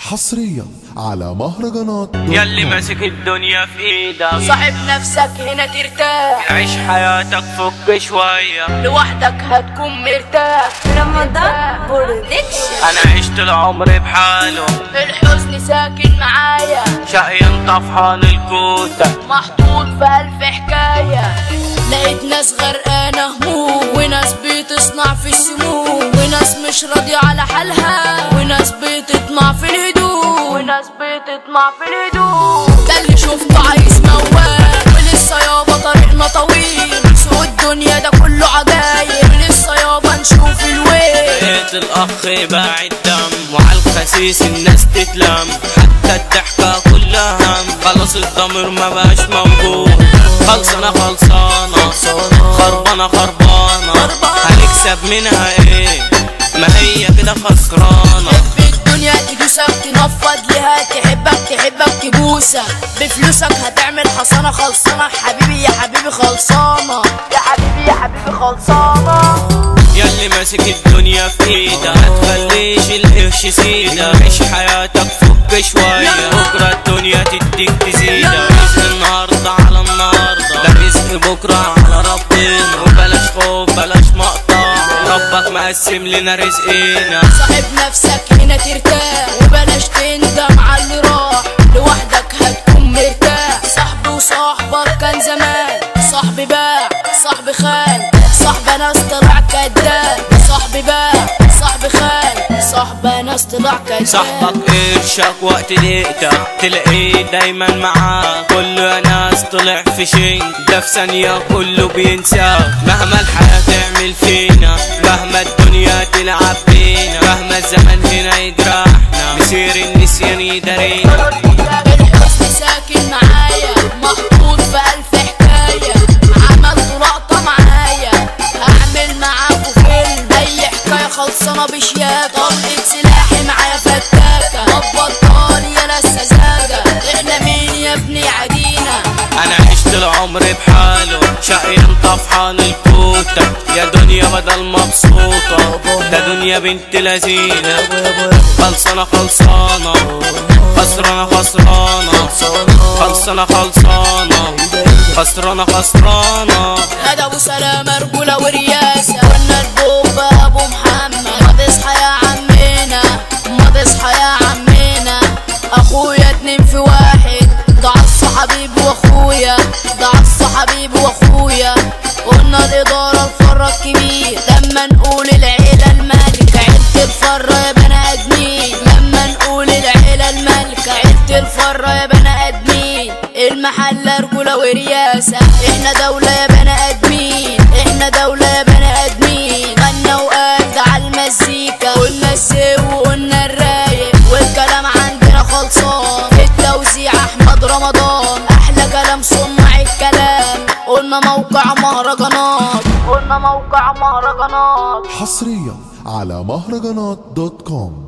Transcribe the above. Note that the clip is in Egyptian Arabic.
حصريا على مهرجانات ياللي ماسك الدنيا في ايدك صاحب نفسك هنا ترتاح عيش حياتك فك شوية لوحدك هتكون مرتاح رمضان برودكشن انا عشت العمر بحاله الحزن ساكن معايا شقيان طفحان الكوتة محطوط في ألف حكاية لقيت ناس غرقانة هموم وناس بتصنع في السموم وناس مش راضية على حالها وناس بتطمع في الهدوم وناس بتطمع في الهدوم ده اللي شفته عايز موال ولسه يابا طريقنا طويل سوق الدنيا ده كله عجايب لسه يابا نشوف الويل لقيت الاخ باع الدم وعلى الخسيس الناس تتلم حتى الضحكة كلها هم خلاص الضمير ما بقاش موجود خلصانة خلصانة خربانة خربانة هنكسب منها ايه ما هي كده خسرانة في الدنيا تدوسك تنفض ليها تحبك تحبك تبوسك بفلوسك هتعمل حصانة خلصانة حبيبي يا حبيبي خلصانة يا حبيبي يا حبيبي خلصانة ياللي ماسك الدنيا في ايدك ما تخليش القرش سيدك عيش حياتك فك شوية بكرة الدنيا تديك تزيدك رزق النهاردة على النهاردة ده رزق بكرة على ربنا وبلاش خوف بلاش مقطع ربك مقسم لنا رزقنا صاحب نفسك هنا ترتاح وبلاش تندم على اللي راح لوحدك هتكون مرتاح صاحبي وصاحبك كان زمان صاحبي باع صاحبي خان صاحبي ناس طلع كداب صاحبي باع صاحبي خان صاحبي ناس طلع كداب صاحبك قرشك وقت ضيقتك تلاقيه دايما معاك كله يا ناس طلع في شنك ده في ثانية كله بينساك مهما الحياة تعمل فينا مهما الدنيا تلعب بينا مهما الزمن هنا يجرحنا مسير النسيان يدارينا الحزن ساكن معايا محطوط في ألف حكاية عملت لقطة معايا هعمل معاكوا فيلم أي حكاية خلصانة بشياكة طلقة سلاحي معايا فتاكة بطال يا السذاجة احنا مين يا ابني عدينا انا عشت العمر بحاله شقيان طفحان الكوتة يا دنيا بدل مبسوطة ده دنيا بنت لذينة خلصانة خلصانة خسرانة خسرانة خلصانة خلصانة خسرانة خسرانة هذا ابو سلامة رجولة ورياسة قلنا البوب ابو محمد ما تصحى يا عمنا ما تصحى يا عمنا اخويا اتنين في واحد ده عصا حبيبي واخويا ده عصا حبيبي واخويا قلنا الادارة الفرة الكبير لما نقول العيلة المالكة عيلة الفرة يا بني ادمين لما نقول العيلة المالكة عيلة الفرة يا بني ادمين المحل رجولة ورياسة احنا دولة يا بني ادمين احنا دولة يا بني ادمين غنى وقال ده على المزيكا قلنا السو وقلنا الرايق والكلام عندنا خلصان في التوزيع احمد رمضان احلى كلام صنع الكلام قلنا موقع مهرجانات قلنا موقع مهرجانات حصريا على مهرجانات دوت كوم